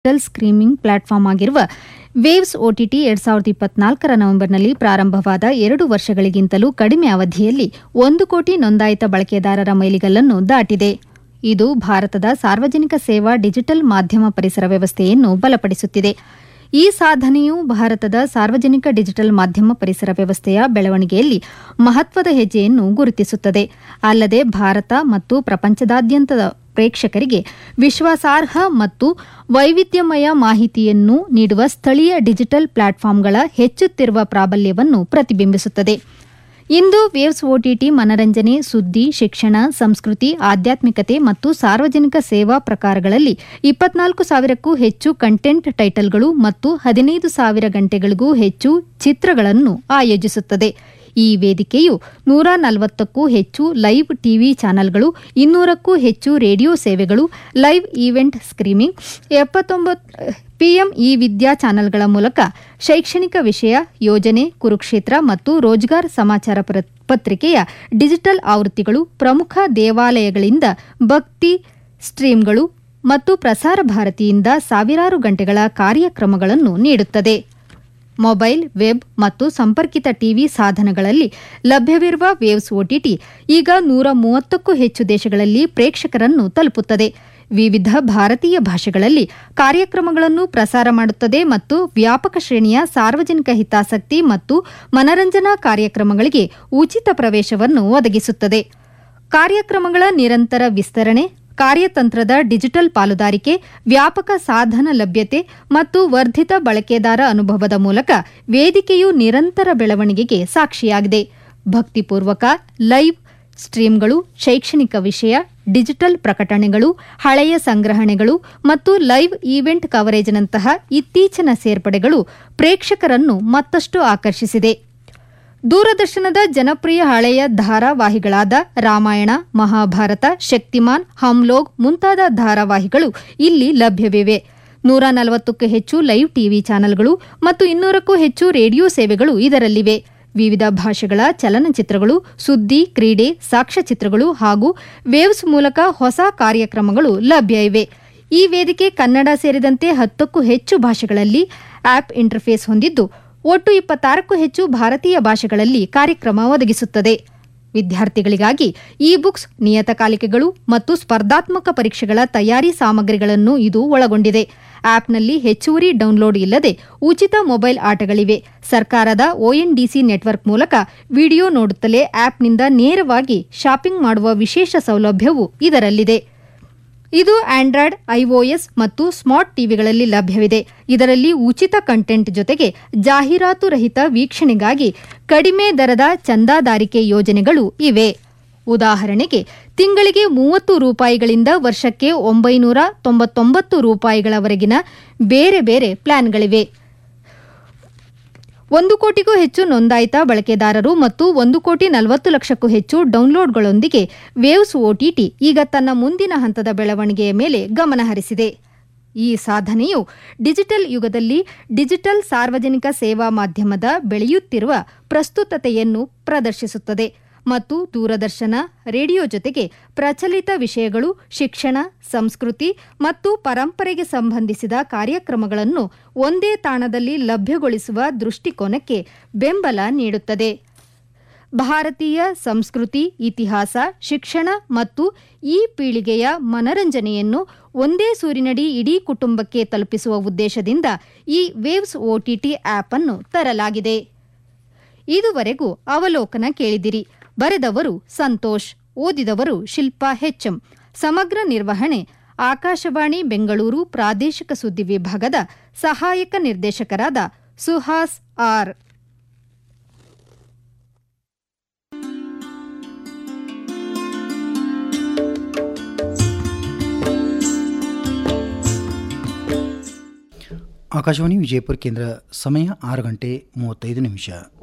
digital streaming platform ಆಗಿರುವ waves OTT ಎರಡ್ ಸಾವಿರದ ಇಪ್ಪತ್ನಾಲ್ಕರ ನವೆಂಬರ್ನಲ್ಲಿ ಪ್ರಾರಂಭವಾದ ಎರಡು ವರ್ಷಗಳಿಗಿಂತಲೂ ಕಡಿಮೆ ಅವಧಿಯಲ್ಲಿ ಒಂದು ಕೋಟಿ ನೋಂದಾಯಿತ ಬಳಕೆದಾರರ ಮೈಲಿಗಲ್ಲನ್ನು ದಾಟಿದೆ ಇದು ಭಾರತದ ಸಾರ್ವಜನಿಕ ಸೇವಾ ಡಿಜಿಟಲ್ ಮಾಧ್ಯಮ ಪರಿಸರ ವ್ಯವಸ್ಥೆಯನ್ನು ಬಲಪಡಿಸುತ್ತಿದೆ ಈ ಸಾಧನೆಯು ಭಾರತದ ಸಾರ್ವಜನಿಕ ಡಿಜಿಟಲ್ ಮಾಧ್ಯಮ ಪರಿಸರ ವ್ಯವಸ್ಥೆಯ ಬೆಳವಣಿಗೆಯಲ್ಲಿ ಮಹತ್ವದ ಹೆಜ್ಜೆಯನ್ನು ಗುರುತಿಸುತ್ತದೆ ಅಲ್ಲದೆ ಭಾರತ ಮತ್ತು ಪ್ರಪಂಚದಾದ್ಯಂತದ ಪ್ರೇಕ್ಷಕರಿಗೆ ವಿಶ್ವಾಸಾರ್ಹ ಮತ್ತು ವೈವಿಧ್ಯಮಯ ಮಾಹಿತಿಯನ್ನು ನೀಡುವ ಸ್ಥಳೀಯ ಡಿಜಿಟಲ್ ಪ್ಲಾಟ್ಫಾರ್ಮ್ಗಳ ಹೆಚ್ಚುತ್ತಿರುವ ಪ್ರಾಬಲ್ಯವನ್ನು ಪ್ರತಿಬಿಂಬಿಸುತ್ತದೆ ಇಂದು ವೇವ್ಸ್ ಒಟಿಟಿ ಮನರಂಜನೆ ಸುದ್ದಿ ಶಿಕ್ಷಣ ಸಂಸ್ಕೃತಿ ಆಧ್ಯಾತ್ಮಿಕತೆ ಮತ್ತು ಸಾರ್ವಜನಿಕ ಸೇವಾ ಪ್ರಕಾರಗಳಲ್ಲಿ ಇಪ್ಪತ್ನಾಲ್ಕು ಸಾವಿರಕ್ಕೂ ಹೆಚ್ಚು ಕಂಟೆಂಟ್ ಟೈಟಲ್ಗಳು ಮತ್ತು ಹದಿನೈದು ಸಾವಿರ ಗಂಟೆಗಳಿಗೂ ಹೆಚ್ಚು ಚಿತ್ರಗಳನ್ನು ಆಯೋಜಿಸುತ್ತದೆ ಈ ವೇದಿಕೆಯು ನೂರ ನಲವತ್ತಕ್ಕೂ ಹೆಚ್ಚು ಲೈವ್ ಟಿವಿ ಚಾನೆಲ್ಗಳು ಇನ್ನೂರಕ್ಕೂ ಹೆಚ್ಚು ರೇಡಿಯೋ ಸೇವೆಗಳು ಲೈವ್ ಈವೆಂಟ್ ಸ್ಕ್ರೀಮಿಂಗ್ ಎಪ್ಪತ್ತೊಂಬತ್ತು ಪಿಎಂ ಇ ವಿದ್ಯಾ ಚಾನೆಲ್ಗಳ ಮೂಲಕ ಶೈಕ್ಷಣಿಕ ವಿಷಯ ಯೋಜನೆ ಕುರುಕ್ಷೇತ್ರ ಮತ್ತು ರೋಜ್ಗಾರ್ ಸಮಾಚಾರ ಪತ್ರಿಕೆಯ ಡಿಜಿಟಲ್ ಆವೃತ್ತಿಗಳು ಪ್ರಮುಖ ದೇವಾಲಯಗಳಿಂದ ಭಕ್ತಿ ಸ್ಟ್ರೀಮ್ಗಳು ಮತ್ತು ಪ್ರಸಾರ ಭಾರತಿಯಿಂದ ಸಾವಿರಾರು ಗಂಟೆಗಳ ಕಾರ್ಯಕ್ರಮಗಳನ್ನು ನೀಡುತ್ತದೆ ಮೊಬೈಲ್ ವೆಬ್ ಮತ್ತು ಸಂಪರ್ಕಿತ ಟಿವಿ ಸಾಧನಗಳಲ್ಲಿ ಲಭ್ಯವಿರುವ ವೇವ್ಸ್ ಒಟಿಟಿ ಈಗ ನೂರ ಮೂವತ್ತಕ್ಕೂ ಹೆಚ್ಚು ದೇಶಗಳಲ್ಲಿ ಪ್ರೇಕ್ಷಕರನ್ನು ತಲುಪುತ್ತದೆ ವಿವಿಧ ಭಾರತೀಯ ಭಾಷೆಗಳಲ್ಲಿ ಕಾರ್ಯಕ್ರಮಗಳನ್ನು ಪ್ರಸಾರ ಮಾಡುತ್ತದೆ ಮತ್ತು ವ್ಯಾಪಕ ಶ್ರೇಣಿಯ ಸಾರ್ವಜನಿಕ ಹಿತಾಸಕ್ತಿ ಮತ್ತು ಮನರಂಜನಾ ಕಾರ್ಯಕ್ರಮಗಳಿಗೆ ಉಚಿತ ಪ್ರವೇಶವನ್ನು ಒದಗಿಸುತ್ತದೆ ಕಾರ್ಯಕ್ರಮಗಳ ನಿರಂತರ ವಿಸ್ತರಣೆ ಕಾರ್ಯತಂತ್ರದ ಡಿಜಿಟಲ್ ಪಾಲುದಾರಿಕೆ ವ್ಯಾಪಕ ಸಾಧನ ಲಭ್ಯತೆ ಮತ್ತು ವರ್ಧಿತ ಬಳಕೆದಾರ ಅನುಭವದ ಮೂಲಕ ವೇದಿಕೆಯು ನಿರಂತರ ಬೆಳವಣಿಗೆಗೆ ಸಾಕ್ಷಿಯಾಗಿದೆ ಭಕ್ತಿಪೂರ್ವಕ ಲೈವ್ ಸ್ಟ್ರೀಮ್ಗಳು ಶೈಕ್ಷಣಿಕ ವಿಷಯ ಡಿಜಿಟಲ್ ಪ್ರಕಟಣೆಗಳು ಹಳೆಯ ಸಂಗ್ರಹಣೆಗಳು ಮತ್ತು ಲೈವ್ ಈವೆಂಟ್ ಕವರೇಜ್ನಂತಹ ಇತ್ತೀಚಿನ ಸೇರ್ಪಡೆಗಳು ಪ್ರೇಕ್ಷಕರನ್ನು ಮತ್ತಷ್ಟು ಆಕರ್ಷಿಸಿದೆ ದೂರದರ್ಶನದ ಜನಪ್ರಿಯ ಹಳೆಯ ಧಾರಾವಾಹಿಗಳಾದ ರಾಮಾಯಣ ಮಹಾಭಾರತ ಶಕ್ತಿಮಾನ್ ಹಮ್ಲೋಗ್ ಮುಂತಾದ ಧಾರಾವಾಹಿಗಳು ಇಲ್ಲಿ ಲಭ್ಯವಿವೆ ನೂರ ನಲವತ್ತಕ್ಕೂ ಹೆಚ್ಚು ಲೈವ್ ಟಿವಿ ಚಾನೆಲ್ಗಳು ಮತ್ತು ಇನ್ನೂರಕ್ಕೂ ಹೆಚ್ಚು ರೇಡಿಯೋ ಸೇವೆಗಳು ಇದರಲ್ಲಿವೆ ವಿವಿಧ ಭಾಷೆಗಳ ಚಲನಚಿತ್ರಗಳು ಸುದ್ದಿ ಕ್ರೀಡೆ ಸಾಕ್ಷ್ಯಚಿತ್ರಗಳು ಹಾಗೂ ವೇವ್ಸ್ ಮೂಲಕ ಹೊಸ ಕಾರ್ಯಕ್ರಮಗಳು ಲಭ್ಯ ಇವೆ ಈ ವೇದಿಕೆ ಕನ್ನಡ ಸೇರಿದಂತೆ ಹತ್ತಕ್ಕೂ ಹೆಚ್ಚು ಭಾಷೆಗಳಲ್ಲಿ ಆಪ್ ಇಂಟರ್ಫೇಸ್ ಹೊಂದಿದ್ದು ಒಟ್ಟು ಇಪ್ಪತ್ತಾರಕ್ಕೂ ಹೆಚ್ಚು ಭಾರತೀಯ ಭಾಷೆಗಳಲ್ಲಿ ಕಾರ್ಯಕ್ರಮ ಒದಗಿಸುತ್ತದೆ ವಿದ್ಯಾರ್ಥಿಗಳಿಗಾಗಿ ಇ ಬುಕ್ಸ್ ನಿಯತಕಾಲಿಕೆಗಳು ಮತ್ತು ಸ್ಪರ್ಧಾತ್ಮಕ ಪರೀಕ್ಷೆಗಳ ತಯಾರಿ ಸಾಮಗ್ರಿಗಳನ್ನು ಇದು ಒಳಗೊಂಡಿದೆ ಆಪ್ನಲ್ಲಿ ಹೆಚ್ಚುವರಿ ಡೌನ್ಲೋಡ್ ಇಲ್ಲದೆ ಉಚಿತ ಮೊಬೈಲ್ ಆಟಗಳಿವೆ ಸರ್ಕಾರದ ಒಎನ್ಡಿಸಿ ನೆಟ್ವರ್ಕ್ ಮೂಲಕ ವಿಡಿಯೋ ನೋಡುತ್ತಲೇ ಆಪ್ನಿಂದ ನೇರವಾಗಿ ಶಾಪಿಂಗ್ ಮಾಡುವ ವಿಶೇಷ ಸೌಲಭ್ಯವೂ ಇದರಲ್ಲಿದೆ ಇದು ಆಂಡ್ರಾಯ್ಡ್ ಐಒಎಸ್ ಮತ್ತು ಸ್ಮಾರ್ಟ್ ಟಿವಿಗಳಲ್ಲಿ ಲಭ್ಯವಿದೆ ಇದರಲ್ಲಿ ಉಚಿತ ಕಂಟೆಂಟ್ ಜೊತೆಗೆ ಜಾಹೀರಾತು ರಹಿತ ವೀಕ್ಷಣೆಗಾಗಿ ಕಡಿಮೆ ದರದ ಚಂದಾದಾರಿಕೆ ಯೋಜನೆಗಳು ಇವೆ ಉದಾಹರಣೆಗೆ ತಿಂಗಳಿಗೆ ಮೂವತ್ತು ರೂಪಾಯಿಗಳಿಂದ ವರ್ಷಕ್ಕೆ ಒಂಬೈನೂರ ತೊಂಬತ್ತೊಂಬತ್ತು ರೂಪಾಯಿಗಳವರೆಗಿನ ಬೇರೆ ಬೇರೆ ಪ್ಲಾನ್ಗಳಿವೆ ಒಂದು ಕೋಟಿಗೂ ಹೆಚ್ಚು ನೋಂದಾಯಿತ ಬಳಕೆದಾರರು ಮತ್ತು ಒಂದು ಕೋಟಿ ನಲವತ್ತು ಲಕ್ಷಕ್ಕೂ ಹೆಚ್ಚು ಡೌನ್ಲೋಡ್ಗಳೊಂದಿಗೆ ವೇವ್ಸ್ ಒಟಿಟಿ ಈಗ ತನ್ನ ಮುಂದಿನ ಹಂತದ ಬೆಳವಣಿಗೆಯ ಮೇಲೆ ಗಮನ ಹರಿಸಿದೆ ಈ ಸಾಧನೆಯು ಡಿಜಿಟಲ್ ಯುಗದಲ್ಲಿ ಡಿಜಿಟಲ್ ಸಾರ್ವಜನಿಕ ಸೇವಾ ಮಾಧ್ಯಮದ ಬೆಳೆಯುತ್ತಿರುವ ಪ್ರಸ್ತುತತೆಯನ್ನು ಪ್ರದರ್ಶಿಸುತ್ತದೆ ಮತ್ತು ದೂರದರ್ಶನ ರೇಡಿಯೋ ಜೊತೆಗೆ ಪ್ರಚಲಿತ ವಿಷಯಗಳು ಶಿಕ್ಷಣ ಸಂಸ್ಕೃತಿ ಮತ್ತು ಪರಂಪರೆಗೆ ಸಂಬಂಧಿಸಿದ ಕಾರ್ಯಕ್ರಮಗಳನ್ನು ಒಂದೇ ತಾಣದಲ್ಲಿ ಲಭ್ಯಗೊಳಿಸುವ ದೃಷ್ಟಿಕೋನಕ್ಕೆ ಬೆಂಬಲ ನೀಡುತ್ತದೆ ಭಾರತೀಯ ಸಂಸ್ಕೃತಿ ಇತಿಹಾಸ ಶಿಕ್ಷಣ ಮತ್ತು ಈ ಪೀಳಿಗೆಯ ಮನರಂಜನೆಯನ್ನು ಒಂದೇ ಸೂರಿನಡಿ ಇಡೀ ಕುಟುಂಬಕ್ಕೆ ತಲುಪಿಸುವ ಉದ್ದೇಶದಿಂದ ಈ ವೇವ್ಸ್ ಒಟಿಟಿ ಆಪ್ ಅನ್ನು ತರಲಾಗಿದೆ ಇದುವರೆಗೂ ಅವಲೋಕನ ಕೇಳಿದಿರಿ ಬರೆದವರು ಸಂತೋಷ್ ಓದಿದವರು ಶಿಲ್ಪಾ ಹೆಚ್ಎಂ ಸಮಗ್ರ ನಿರ್ವಹಣೆ ಆಕಾಶವಾಣಿ ಬೆಂಗಳೂರು ಪ್ರಾದೇಶಿಕ ಸುದ್ದಿ ವಿಭಾಗದ ಸಹಾಯಕ ನಿರ್ದೇಶಕರಾದ ಸುಹಾಸ್ ಆರ್ ಆಕಾಶವಾಣಿ ವಿಜಯಪುರ ಕೇಂದ್ರ ಸಮಯ ಆರು ಗಂಟೆ ಮೂವತ್ತೈದು ನಿಮಿಷ